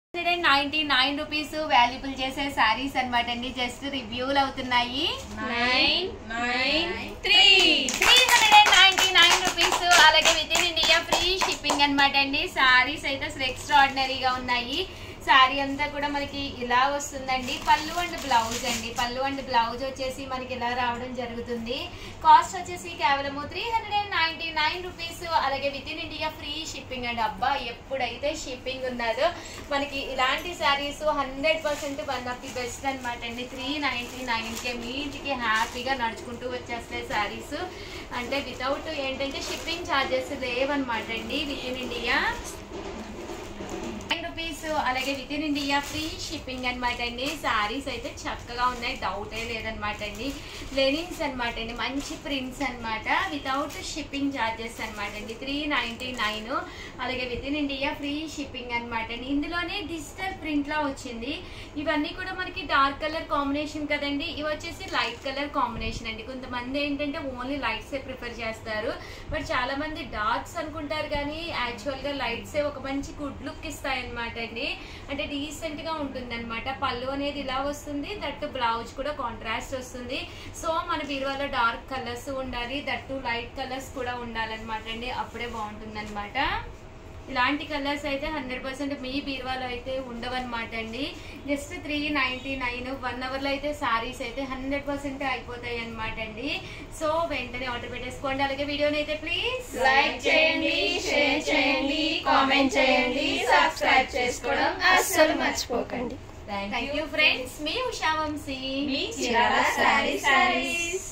ninety nine rupees valuable చేసే శారీస్ అనమాట అండి జస్ట్ రివ్యూలు అవుతున్నాయి nine nine three three hundred and ninety nine rupees అలాగే within India free shipping అనమాట అండి శారీస్ అయితే అసలు ఎక్స్ట్రాడినరీగా ఉన్నాయి శారీ అంతా కూడా మనకి ఇలా వస్తుందండి పళ్ళు అండ్ బ్లౌజ్ అండి పళ్ళు అండ్ బ్లౌజ్ వచ్చేసి మనకి ఇలా రావడం జరుగుతుంది కాస్ట్ వచ్చేసి కేవలము three hundred and ninety nine rupees అలాగే within India free shipping అండి అబ్బా ఎప్పుడైతే షిప్పింగ్ ఉన్నదో మనకి ఇలాంటి saris hundred percent one of the best అనమాట అండి త్రీ నైన్టీ నైన్కే మీ ఇంటికి హ్యాపీగా నడుచుకుంటూ వచ్చేస్తాయి శారీస్ అంటే వితౌట్ ఏంటంటే షిప్పింగ్ ఛార్జెస్ లేవన్నమాట అండి within India nine rupees అలాగే within India free shipping అనమాట అండి శారీస్ అయితే చక్కగా ఉన్నాయి డౌటే లేదనమాట అండి లెనిన్స్ అనమాట అండి మంచి ప్రింట్స్ అనమాట వితౌట్ షిప్పింగ్ ఛార్జెస్ అనమాట అండి త్రీ నైంటీ నైన్ అలాగే within India free shipping అనమాట అండి ఇందులోనే డిజిటల్ ప్రింట్ లా వచ్చింది ఇవన్నీ కూడా మనకి డార్క్ కలర్ కాంబినేషన్ కదండి ఇవి వచ్చేసి లైట్ కలర్ కాంబినేషన్ అండి కొంతమంది ఏంటంటే ఓన్లీ లైట్స్ ఏ ప్రిఫర్ చేస్తారు బట్ చాలా మంది డార్క్స్ అనుకుంటారు కానీ యాక్చువల్ గా లైట్స్ ఏ ఒక మంచి గుడ్ లుక్ ఇస్తాయి అనమాట అండి అంటే డీసెంట్ గా ఉంటుంది అనమాట పళ్ళు అనేది ఇలా వస్తుంది దట్టు బ్లౌజ్ కూడా కాంట్రాస్ట్ వస్తుంది సో మన బీరువాలో డార్క్ కలర్స్ ఉండాలి దట్టు లైట్ కలర్స్ కూడా ఉండాలన్నమాట అండి అప్పుడే బాగుంటుంది ఇలాంటి కలర్స్ అయితే హండ్రెడ్ పర్సెంట్ మీ బీరువాలో అయితే ఉండవన్నమాట అండి just three ninety nine one అవర్లో అయితే సారీస్ అయితే హండ్రెడ్ పర్సెంట్ అయిపోతాయి అనమాట అండి సో వెంటనే ఆర్డర్ పెట్టేసుకోండి అలాగే వీడియోని అయితే ప్లీజ్ లైక్ చేయండి షేర్ చేయండి కామెంట్ చేయండి సబ్స్క్రైబ్ చేసుకోవడం అస్సలు మర్చిపోకండి థ్యాంక్ యూ ఫ్రెండ్స్ మీ ఉషా వంశీ మీ చీరాల శారీ శారీస్